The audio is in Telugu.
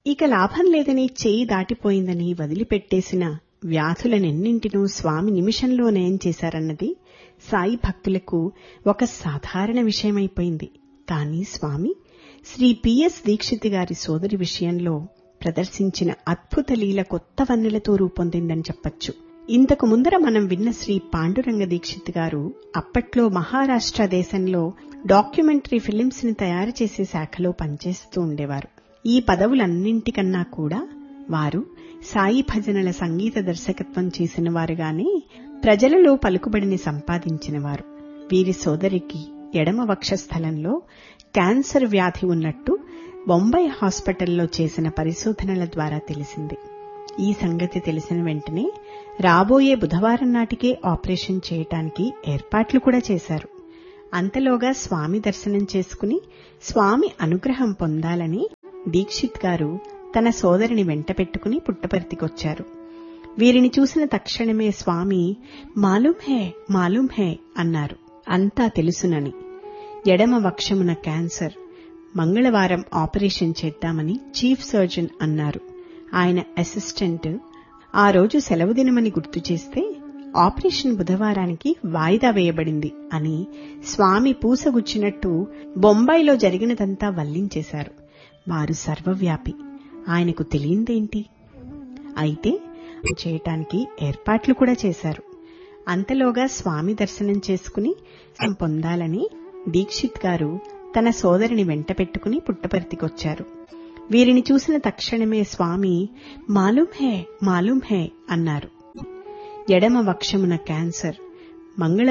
ఇక లాభం లేదని చేయి దాటిపోయిందని వదిలిపెట్టేసిన వ్యాధులనెన్నింటినూ స్వామి నిమిషంలో నయం చేశారన్నది సాయి భక్తులకు ఒక సాధారణ విషయమైపోయింది కానీ స్వామి శ్రీ పిఎస్ దీక్షిత్ గారి సోదరి విషయంలో ప్రదర్శించిన అద్భుత లీల కొత్త వన్నెలతో రూపొందిందని చెప్పొచ్చు ఇంతకు ముందర మనం విన్న శ్రీ పాండురంగ దీక్షిత్ గారు అప్పట్లో మహారాష్ట్ర దేశంలో డాక్యుమెంటరీ ఫిలిమ్స్ ని తయారు చేసే శాఖలో పనిచేస్తూ ఉండేవారు ఈ పదవులన్నింటికన్నా కూడా వారు సాయి భజనల సంగీత దర్శకత్వం చేసిన వారుగానే ప్రజలలో పలుకుబడిని సంపాదించినవారు వీరి సోదరికి ఎడమ వక్షస్థలంలో క్యాన్సర్ వ్యాధి ఉన్నట్టు బొంబాయి హాస్పిటల్లో చేసిన పరిశోధనల ద్వారా తెలిసింది ఈ సంగతి తెలిసిన వెంటనే రాబోయే బుధవారం నాటికే ఆపరేషన్ చేయటానికి ఏర్పాట్లు కూడా చేశారు అంతలోగా స్వామి దర్శనం చేసుకుని స్వామి అనుగ్రహం పొందాలని దీక్షిత్ గారు తన సోదరిని వెంట పెట్టుకుని పుట్టపర్తికొచ్చారు వీరిని చూసిన తక్షణమే స్వామి మాలూం హే మాలూం హే అన్నారు అంతా తెలుసునని ఎడమ వక్షమున క్యాన్సర్ మంగళవారం ఆపరేషన్ చేద్దామని చీఫ్ సర్జన్ అన్నారు ఆయన అసిస్టెంట్ ఆ రోజు సెలవు దినమని గుర్తు చేస్తే ఆపరేషన్ బుధవారానికి వాయిదా వేయబడింది అని స్వామి పూసగుచ్చినట్టు బొంబాయిలో జరిగినదంతా వల్లించేశారు వారు సర్వవ్యాపి ఆయనకు తెలియందేంటి అయితే చేయటానికి ఏర్పాట్లు కూడా చేశారు అంతలోగా స్వామి దర్శనం చేసుకుని పొందాలని దీక్షిత్ గారు తన సోదరిని వెంట పెట్టుకుని పుట్టపర్తికొచ్చారు వీరిని చూసిన తక్షణమే స్వామి మాలూం హే మాలూం హే అన్నారు ఎడమ వక్షమున క్యాన్సర్ మంగళ